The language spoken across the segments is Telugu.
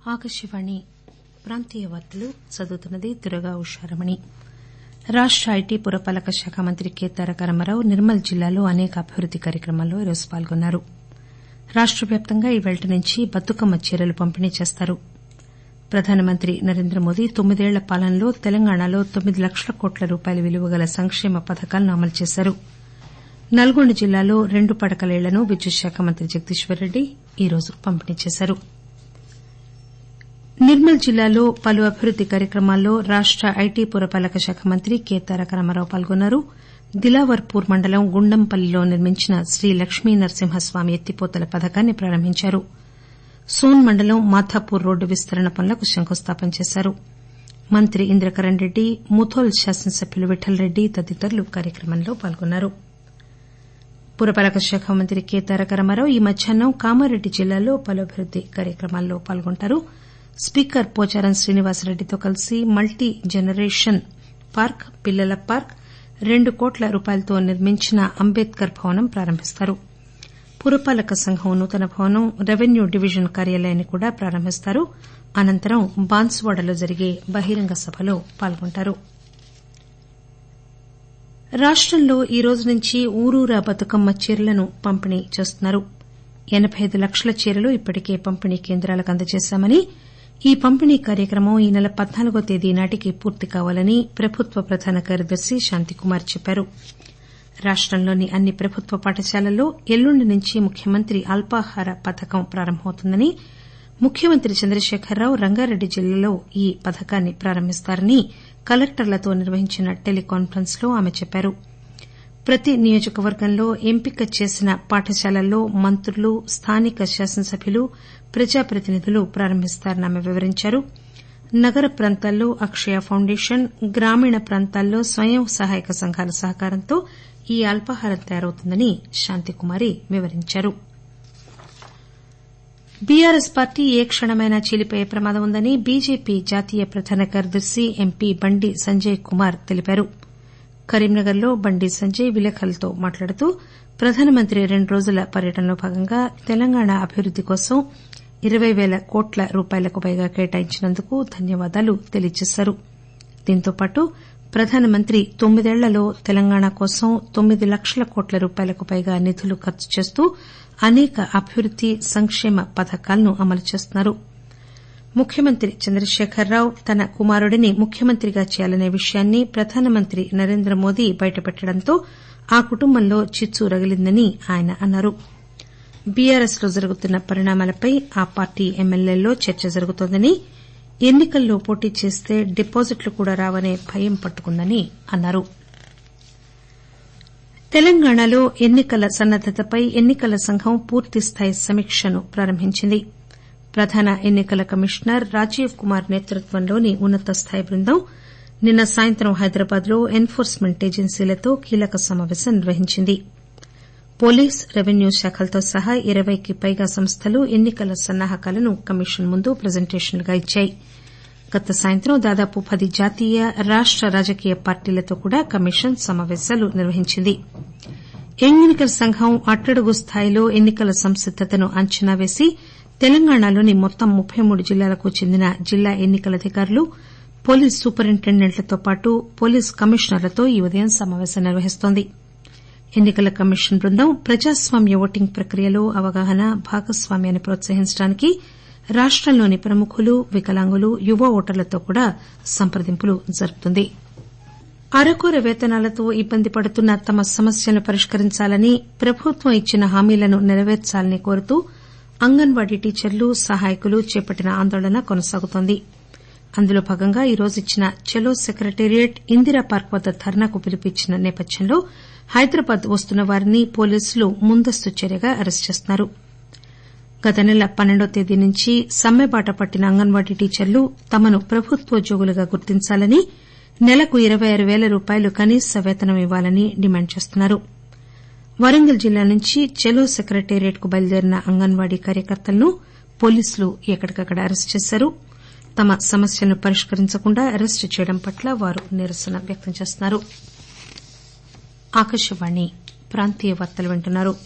ఆకాశవాణి ప్రాంతీయ వార్తలు చదువుతున్నది దుర్గా ఉషారమణి రాష్ట ఐటీ పురపాలక శాఖ మంత్రి కె తారక రామారావు నిర్మల్ జిల్లాలో అనేక అభివృద్ది కార్యక్రమాల్లో ఈరోజు పాల్గొన్నారు రాష్ట వ్యాప్తంగా ఇవాళ్టి నుంచి బతుకమ్మ చీరలు పంపిణీ చేస్తారు ప్రధానమంత్రి నరేంద్రమోదీ తొమ్మిదేళ్ల పాలనలో తెలంగాణలో తొమ్మిది లక్షల కోట్ల రూపాయల విలువ గల సంక్షేమ పథకాలను అమలు చేశారు నల్గొండ జిల్లాలో రెండు పడకల ఇళ్లను విద్యుత్ శాఖ మంత్రి జగదీశ్వరరెడ్డి ఈరోజు పంపిణీ చేశారు నిర్మల్ జిల్లాలో పలు అభివృద్ది కార్యక్రమాల్లో రాష్ట ఐటీ పురపాలక శాఖ మంత్రి కె తారక రామారావు పాల్గొన్నారు దిలావర్పూర్ మండలం గుండంపల్లిలో నిర్మించిన శ్రీ లక్ష్మీ నరసింహస్వామి ఎత్తిపోతల పథకాన్ని ప్రారంభించారు సోన్ మండలం మాధాపూర్ రోడ్డు విస్తరణ పనులకు శంకుస్థాపన చేశారు మంత్రి ఇంద్రకరణ్ రెడ్డి ముథోల్ శాసనసభ్యులు విఠలరెడ్డి తదితరులు కార్యక్రమంలో పాల్గొన్నారు పురపాలక శాఖ మంత్రి కె తారక రామారావు ఈ మధ్యాహ్నం కామారెడ్డి జిల్లాలో పలు అభివృద్ది కార్యక్రమాల్లో పాల్గొంటారు స్పీకర్ పోచారం శ్రీనివాసరెడ్డితో కలిసి మల్టీ జనరేషన్ పార్క్ పిల్లల పార్క్ రెండు కోట్ల రూపాయలతో నిర్మించిన అంబేద్కర్ భవనం ప్రారంభిస్తారు పురపాలక సంఘం నూతన భవనం రెవెన్యూ డివిజన్ కార్యాలయాన్ని కూడా ప్రారంభిస్తారు అనంతరం బాన్సువాడలో జరిగే బహిరంగ సభలో పాల్గొంటారు రాష్టంలో ఈ రోజు నుంచి ఊరూరా బతుకమ్మ చీరలను పంపిణీ చేస్తున్నారు ఎనబై ఐదు లక్షల చీరలు ఇప్పటికే పంపిణీ కేంద్రాలకు అందజేశామని ఈ పంపిణీ కార్యక్రమం ఈ నెల పద్నాలుగో తేదీ నాటికి పూర్తి కావాలని ప్రభుత్వ ప్రధాన కార్యదర్శి శాంతికుమార్ చెప్పారు రాష్టంలోని అన్ని ప్రభుత్వ పాఠశాలల్లో ఎల్లుండి నుంచి ముఖ్యమంత్రి అల్పాహార పథకం ప్రారంభమవుతుందని ముఖ్యమంత్రి చంద్రశేఖరరావు రంగారెడ్డి జిల్లాలో ఈ పథకాన్ని ప్రారంభిస్తారని కలెక్టర్లతో నిర్వహించిన టెలికాన్పరెన్స్ లో ఆమె చెప్పారు ప్రతి నియోజకవర్గంలో ఎంపిక చేసిన పాఠశాలల్లో మంత్రులు స్థానిక శాసనసభ్యులు ప్రజాప్రతినిధులు ప్రారంభిస్తారని ఆమె వివరించారు నగర ప్రాంతాల్లో అక్షయ ఫౌండేషన్ గ్రామీణ ప్రాంతాల్లో స్వయం సహాయక సంఘాల సహకారంతో ఈ అల్పాహారం తయారవుతుందని శాంతికుమారి వివరించారు బీఆర్ఎస్ పార్టీ ఏ క్షణమైనా చీలిపోయే ప్రమాదం ఉందని బీజేపీ జాతీయ ప్రధాన కార్యదర్శి ఎంపీ బండి సంజయ్ కుమార్ తెలిపారు కరీంనగర్ లో బండి సంజయ్ విలేకరులతో మాట్లాడుతూ ప్రధానమంత్రి రెండు రోజుల పర్యటనలో భాగంగా తెలంగాణ అభివృద్ది కోసం ఇరవై పేల కోట్ల రూపాయలకు పైగా కేటాయించినందుకు ధన్యవాదాలు తెలియజేశారు దీంతోపాటు ప్రధానమంత్రి తొమ్మిదేళ్లలో తెలంగాణ కోసం తొమ్మిది లక్షల కోట్ల రూపాయలకు పైగా నిధులు ఖర్చు చేస్తూ అనేక అభివృద్ది సంక్షేమ పథకాలను అమలు చేస్తున్నారు ముఖ్యమంత్రి చంద్రశేఖరరావు తన కుమారుడిని ముఖ్యమంత్రిగా చేయాలనే విషయాన్ని ప్రధానమంత్రి నరేంద్రమోదీ బయటపెట్టడంతో ఆ కుటుంబంలో చిచ్చు రగిలిందని ఆయన అన్నారు బీఆర్ఎస్ లో జరుగుతున్న పరిణామాలపై ఆ పార్టీ ఎమ్మెల్యేల్లో చర్చ జరుగుతోందని ఎన్ని కల్లో పోటీ చేస్తే డిపాజిట్లు కూడా రావనే భయం పట్టుకుందని అన్నారు తెలంగాణలో ఎన్ని కల సన్నద్దతపై ఎన్ని కల సంఘం పూర్తిస్థాయి సమీక్షను ప్రారంభించింది ప్రధాన ఎన్ని కల కమిషనర్ రాజీవ్ కుమార్ నేతృత్వంలోని ఉన్నత స్థాయి బృందం నిన్న సాయంత్రం హైదరాబాద్ లో ఎన్ ఫోర్స్మెంట్ ఏజెన్సీలతో కీలక సమాపేశం నిర్వహించింది పోలీస్ రెవెన్యూ శాఖలతో సహా ఇరవైకి పైగా సంస్థలు ఎన్ని కల సన్నాహకాలను కమిషన్ ముందు ప్రజెంటేషన్లుగా ఇచ్చాయి గత సాయంత్రం దాదాపు పది జాతీయ రాష్ట రాజకీయ పార్టీలతో కూడా కమిషన్ సమాపేశాలు నిర్వహించింది ఎన్ని కల సంఘం అట్టడుగు స్థాయిలో ఎన్ని కల సంసిద్దతను అంచనా వేసి తెలంగాణలోని మొత్తం ముప్పై మూడు జిల్లాలకు చెందిన జిల్లా ఎన్ని కల అధికారులు పోలీస్ సూపరింటెండెంట్లతో పాటు పోలీస్ కమిషనర్లతో ఈ ఉదయం సమాపేశం నిర్వహిస్తోంది ఎన్ని కల కమిషన్ బృందం ప్రజాస్వామ్య ఓటింగ్ ప్రక్రియలో అవగాహన భాగస్వామ్యాన్ని ప్రోత్సహించడానికి రాష్టంలోని ప్రముఖులు వికలాంగులు యువ ఓటర్లతో కూడా సంప్రదింపులు జరుపుతుంది అరకొర వేతనాలతో ఇబ్బంది పడుతున్న తమ సమస్యలను పరిష్కరించాలని ప్రభుత్వం ఇచ్చిన హామీలను నెరవేర్చాలని కోరుతూ అంగన్వాడీ టీచర్లు సహాయకులు చేపట్టిన ఆందోళన కొనసాగుతోంది అందులో భాగంగా ఈరోజు ఇచ్చిన చలో సెక్రటేరియట్ ఇందిరా పార్క్ వద్ద ధర్నాకు పిలుపునిచ్చిన నేపథ్యంలో హైదరాబాద్ వస్తున్న వారిని పోలీసులు ముందస్తు చర్యగా అరెస్టు చేస్తున్నారు గత నెల పన్నెండో తేదీ నుంచి సమ్మెబాట పట్టిన అంగన్వాడీ టీచర్లు తమను ప్రభుత్వోద్యోగులుగా గుర్తించాలని నెలకు ఇరవై ఆరు పేల రూపాయలు కనీస వేతనం ఇవ్వాలని డిమాండ్ చేస్తున్నారు వరంగల్ జిల్లా నుంచి చలో సెక్రటేరియట్ కు బయలుదేరిన అంగన్వాడీ కార్యకర్తలను పోలీసులు ఎక్కడికక్కడ అరెస్టు చేశారు తమ సమస్యలను పరిష్కరించకుండా అరెస్టు చేయడం పట్ల వారు నిరసన వ్యక్తం చేస్తున్నారు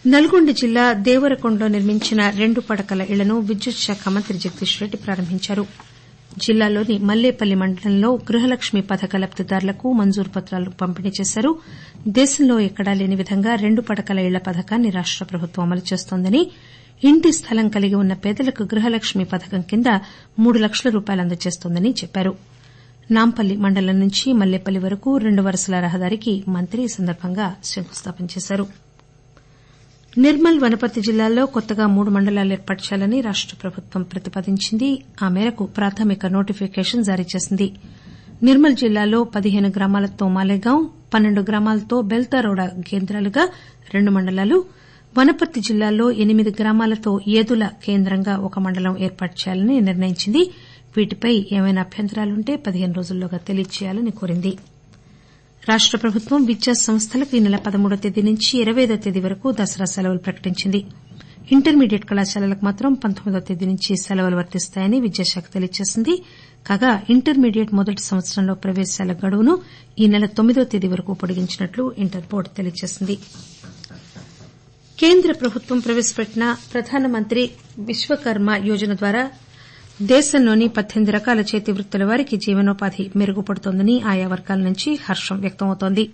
నల్గొండ జిల్లా దేవరకొండలో నిర్మించిన రెండు పడకల ఇళ్లను విద్యుత్ శాఖ మంత్రి జగదీష్ రెడ్డి ప్రారంభించారు జిల్లాలోని మల్లేపల్లి మండలంలో గృహలక్ష్మి పథక లబ్దిదారులకు మంజూరు పత్రాలు పంపిణీ చేశారు దేశంలో ఎక్కడా లేని విధంగా రెండు పడకల ఇళ్ల పథకాన్ని రాష్ట ప్రభుత్వం అమలు చేస్తోందని ఇంటి స్థలం కలిగి ఉన్న పేదలకు గృహలక్ష్మి పథకం కింద మూడు లక్షల రూపాయలు అందజేస్తోందని చెప్పారు నాంపల్లి మండలం నుంచి మల్లేపల్లి వరకు రెండు వరుసల రహదారికి మంత్రి ఈ సందర్భంగా శంకుస్థాపన చేశారు నిర్మల్ వనపర్తి జిల్లాల్లో కొత్తగా మూడు మండలాలు ఏర్పాటు చేయాలని రాష్ట ప్రభుత్వం ప్రతిపాదించింది ఆ మేరకు ప్రాథమిక నోటిఫికేషన్ జారీ చేసింది నిర్మల్ జిల్లాలో పదిహేను గ్రామాలతో మాలేగాం పన్నెండు గ్రామాలతో బెల్తారోడ కేంద్రాలుగా రెండు మండలాలు వనపర్తి జిల్లాలో ఎనిమిది గ్రామాలతో ఏదుల కేంద్రంగా ఒక మండలం ఏర్పాటు చేయాలని నిర్ణయించింది వీటిపై ఏమైనా అభ్యంతరాలుంటే పదిహేను రోజుల్లోగా తెలియజేయాలని కోరింది రాష్ట ప్రభుత్వం విద్యా సంస్థలకు ఈ నెల పదమూడవ తేదీ నుంచి ఇరవైదో తేదీ వరకు దసరా సెలవులు ప్రకటించింది ఇంటర్మీడియట్ కళాశాలలకు మాత్రం పంతొమ్మిదవ తేదీ నుంచి సెలవులు వర్తిస్తాయని విద్యాశాఖ తెలియజేసింది కాగా ఇంటర్మీడియట్ మొదటి సంవత్సరంలో ప్రవేశాల గడువును ఈ నెల తొమ్మిదో తేదీ వరకు పొడిగించినట్లు ఇంటర్ బోర్డు తెలియజేసింది కేంద్ర ప్రభుత్వం ప్రవేశపెట్టిన ప్రధానమంత్రి విశ్వకర్మ యోజన ద్వారా దేశంలోని పద్దెనిమిది రకాల చేతి వృత్తుల వారికి జీవనోపాధి మెరుగుపడుతోందని ఆయా వర్గాల నుంచి హర్షం వ్యక్తమవుతోంది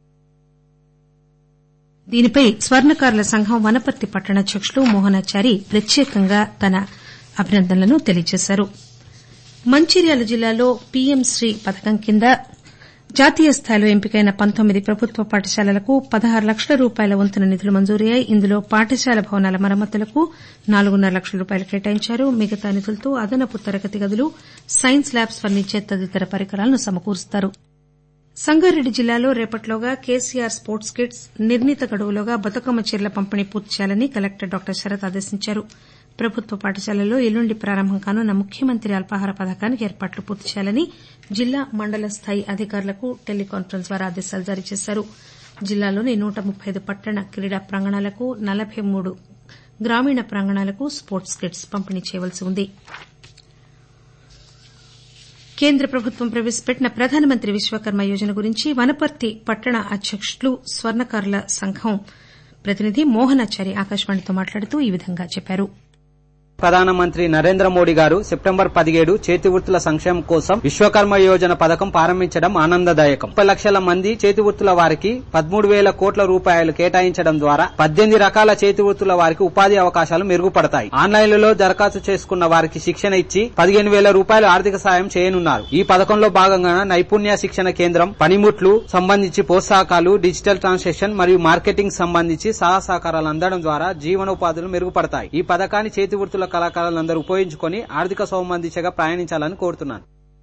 దీనిపై స్వర్ణకారుల సంఘం వనపర్తి పట్టణ అధ్యకులు మోహనాచారి ప్రత్యేకంగా తన అభినందనలను తెలియజేశారు మంచిర్యాల జిల్లాలో పీఎం శ్రీ పథకం కింద జాతీయ స్థాయిలో ఎంపికైన పంతొమ్మిది ప్రభుత్వ పాఠశాలలకు పదహారు లక్షల రూపాయల వంతున నిధులు మంజూరయ్యాయి ఇందులో పాఠశాల భవనాల మరమ్మతులకు నాలుగున్నర లక్షల రూపాయలు కేటాయించారు మిగతా నిధులతో అదనపు తరగతి గదులు సైన్స్ ల్యాబ్స్ ఫర్నిచర్ తదితర పరికరాలను సమకూరుస్తారు సంగారెడ్డి జిల్లాలో రేపటిలోగా కేసీఆర్ స్పోర్ట్స్ కిట్స్ నిర్ణీత గడువులోగా బతుకమ్మ చీరల పంపిణీ పూర్తి చేయాలని కలెక్టర్ డాక్టర్ శరత్ ఆదేశించారు ప్రభుత్వ పాఠశాలల్లో ఎల్లుండి ప్రారంభం కానున్న ముఖ్యమంత్రి అల్పాహార పథకానికి ఏర్పాట్లు పూర్తి చేయాలని జిల్లా మండల స్థాయి అధికారులకు టెలికాన్ఫరెన్స్ ద్వారా ఆదేశాలు జారీ చేశారు జిల్లాలోని నూట ముప్పై ఐదు పట్టణ క్రీడా ప్రాంగణాలకు నలబై మూడు గ్రామీణ ప్రాంగణాలకు స్పోర్ట్స్ కిట్స్ పంపిణీ చేయవలసి ఉంది కేంద్ర ప్రభుత్వం ప్రవేశపెట్టిన ప్రధానమంత్రి విశ్వకర్మ యోజన గురించి వనపర్తి పట్టణ అధ్యకులు స్వర్ణకారుల సంఘం ప్రతినిధి మోహనాచారి ఆకాశవాణితో మాట్లాడుతూ ఈ విధంగా చెప్పారు ప్రధానమంత్రి నరేంద్ర మోడీ గారు సెప్టెంబర్ పదిహేడు చేతి వృత్తుల సంక్షేమం కోసం విశ్వకర్మ యోజన పథకం ప్రారంభించడం ఆనందదాయకం ముప్పై లక్షల మంది చేతి వృత్తుల వారికి పదమూడు వేల కోట్ల రూపాయలు కేటాయించడం ద్వారా పద్దెనిమిది రకాల చేతి వృత్తుల వారికి ఉపాధి అవకాశాలు మెరుగుపడతాయి ఆన్లైన్లలో దరఖాస్తు చేసుకున్న వారికి శిక్షణ ఇచ్చి పదిహేను వేల రూపాయలు ఆర్థిక సాయం చేయనున్నారు ఈ పథకంలో భాగంగా నైపుణ్య శిక్షణ కేంద్రం పనిముట్లు సంబంధించి ప్రోత్సాహకాలు డిజిటల్ ట్రాన్సాక్షన్ మరియు మార్కెటింగ్ సంబంధించి సహా సహకారాలు అందడం ద్వారా జీవనోపాధులు మెరుగుపడతాయి ఈ పథకాన్ని చేతి వృత్తుల కళాకారులందరూ ఉపయోగించుకుని ఆర్థిక సౌమ దిశగా ప్రయాణించాలని కోరుతున్నాను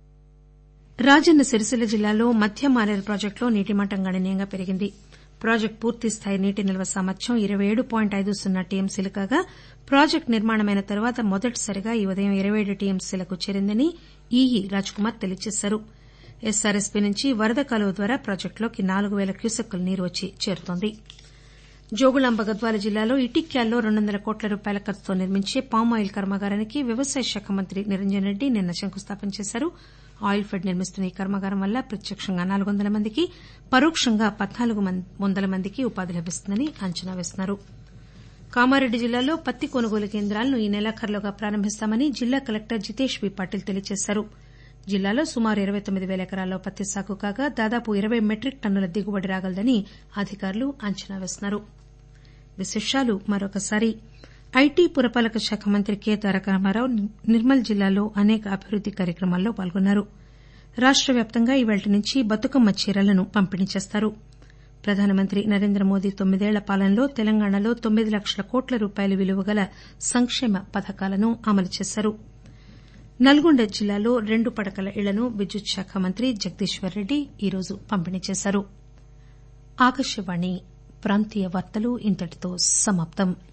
రాజన్న సిరిసిల్ల జిల్లాలో మధ్య మానేరు ప్రాజెక్టులో నీటి మట్టం గణనీయంగా పెరిగింది ప్రాజెక్టు పూర్తిస్థాయి నీటి నిల్వ సామర్థ్యం ఇరవై ఏడు పాయింట్ ఐదు సున్నా టీఎంసీలు కాగా ప్రాజెక్టు నిర్మాణమైన తర్వాత మొదటిసారిగా ఈ ఉదయం ఇరవై ఏడు టీఎంసీలకు చేరిందని ఈఈ రాజ్కుమార్ తెలియజేశారు ఎస్ఆర్ఎస్పీ నుంచి వరద కాలువ ద్వారా ప్రాజెక్టులోకి నాలుగు పేల క్యూసెక్కుల నీరు వచ్చి చేరుతోంది జోగులాంబ గద్వాల జిల్లాలో ఇటిక్యాల్లో రెండు వందల కోట్ల రూపాయల ఖర్చుతో నిర్మించే పామాయిల్ కర్మాగారానికి వ్యవసాయ శాఖ మంత్రి నిరంజన్ రెడ్డి నిన్న శంకుస్థాపన చేశారు ఆయిల్ ఫెడ్ నిర్మిస్తున్న ఈ కర్మాగారం వల్ల ప్రత్యక్షంగా నాలుగు వందల మందికి పరోక్షంగా పద్నాలుగు వందల మందికి ఉపాధి లభిస్తుందని అంచనా వేస్తున్నారు కామారెడ్డి జిల్లాలో పత్తి కొనుగోలు కేంద్రాలను ఈ నెలాఖరులోగా ప్రారంభిస్తామని జిల్లా కలెక్టర్ జితేష్ బి పాటిల్ తెలియజేశారు జిల్లాలో సుమారు ఇరవై తొమ్మిది పేల ఎకరాల్లో పత్తి సాగు కాగా దాదాపు ఇరవై మెట్రిక్ టన్నుల దిగుబడి రాగలదని అధికారులు అంచనా వేస్తున్నారు విశేషాలు మరొకసారి ఐటీ పురపాలక శాఖ మంత్రి కె తారక రామారావు నిర్మల్ జిల్లాలో అనేక అభివృద్ది కార్యక్రమాల్లో పాల్గొన్నారు రాష్ట వ్యాప్తంగా ఇవాళ్టి నుంచి బతుకమ్మ చీరలను పంపిణీ చేస్తారు ప్రధానమంత్రి నరేంద్ర మోదీ తొమ్మిదేళ్ల పాలనలో తెలంగాణలో తొమ్మిది లక్షల కోట్ల రూపాయల విలువగల సంక్షేమ పథకాలను అమలు చేశారు నల్గొండ జిల్లాలో రెండు పడకల ఇళ్లను విద్యుత్ శాఖ మంత్రి జగదీశ్వర్ రెడ్డి ఈరోజు పంపిణీ చేశారు ఆకాశవాణి ప్రాంతీయ వార్తలు ఇంతటితో సమాప్తం